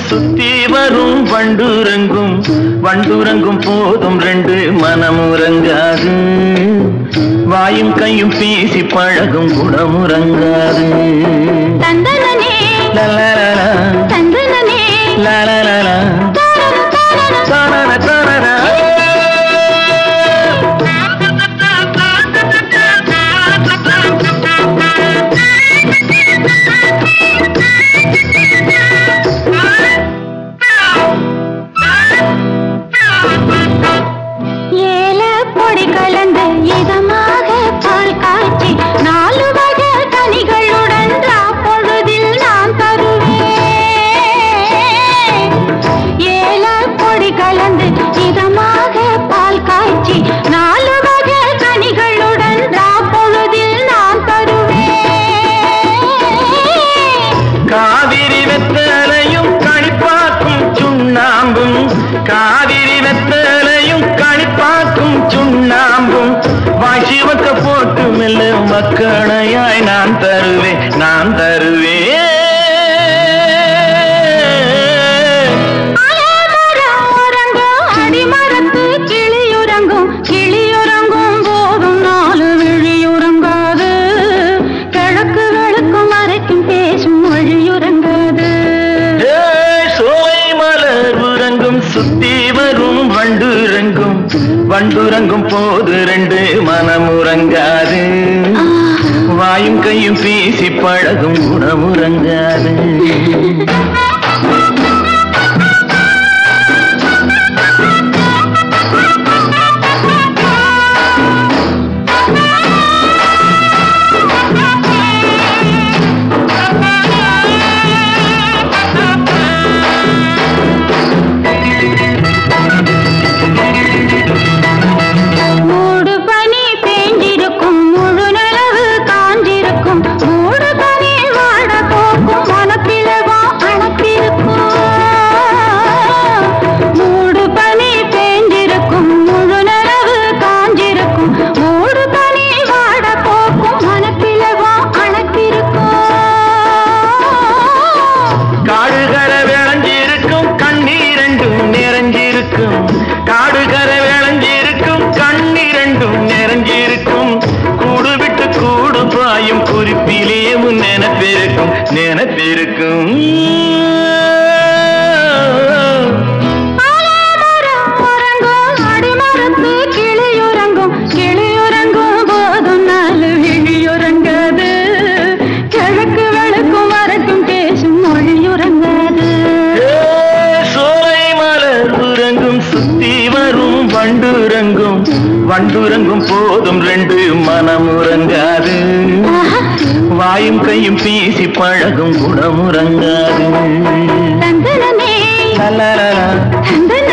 சுத்தி வரும் வண்டுறங்கும் வண்டுறங்கும் போதும் ரெண்டு மனமுறங்காது வாயும் கையும் பேசி பழகும் குணமுறங்காது தந்தனனே லலலலா, தந்தனனே லலலலா, தனன, தனன. ஏல பொடி கலந்து இதமாக பால் காய்ச்சி நாலு வகை கனிகளுடன் பொழுதில் நான் தருவேன் ஏல பொடி கலந்து இதமாக பால் காய்ச்சி நாலு வகை கனிகளுடன் பொழுதில் நான் தருவேன் காவிரி வெத்தலையும் கணிப்பாக்கும் சுண்ணாம்பும் காவிரி வெத்தலையும் கணிப்பாக்கும் சுண்ணாம்பும் வாசிவக்க போட்டு மெல்ல மக்களையாய் நான் தருவேன் நான் தருவேன் அலமரம் உறங்கும் அடிமரத்து கிளியுறங்கும் கிளியுறங்கும் போதும் நாலு விழியுறங்காது கிழக்கு வெளுக்கும் மறைக்கும் பேசும் மொழியுறங்காது ஏய், சோலை மலர் உறங்கும் சுத்தி வரும் வண்டுறங்கும் வண்டுறங்கும் போது ரெண்டு மனம் உறங்காது வாயும் கையும் பேசி பழகும் குணமுறங்காது மூடு பனி பேஞ்சிருக்கும் முழு நிலவு காஞ்சிருக்கும் மூடு பனி வாட போக்கும் மனப்பிளவா அணப்பிருக்கும் மூடு பனி பேஞ்சிருக்கும் முழு நிலவு காஞ்சிருக்கும் மூடு பனி வாட போக்கும் மனப்பிளவா அணப்பிருக்கும் காடுகரை விளைஞ்சிருக்கும் கண்ணீரண்டும் நிறைஞ்சிருக்கும் காடுகரை விளைஞ்சிருக்கும் கண்ணீரண்டும் நிறைஞ்சிருக்கும் கூடு விட்டு கூடு பாயும் குறிப்பிலே உன் நினைப்பிருக்கும் நினைப்பிருக்கும் ஆலமரம் உறங்கும் அடிமரத்து கிளியுறங்கும் கிளியுறங்கும் போதும் நாலு விழியுறங்காது கிழக்கு வெளுக்கும் மறக்கும் பேசும் மொழியுறங்காது ஏ, சோலை மலர் உறங்கும் சுத்தி வரும் வண்டுறங்கும் வண்டுறங்கும் போதும் ரெண்டு மனம் உறங்காது ஆஹா, வாயும் கையும் பேசி பழகும் குணமுறங்காது தந்தனமே லலலலா, தந்தன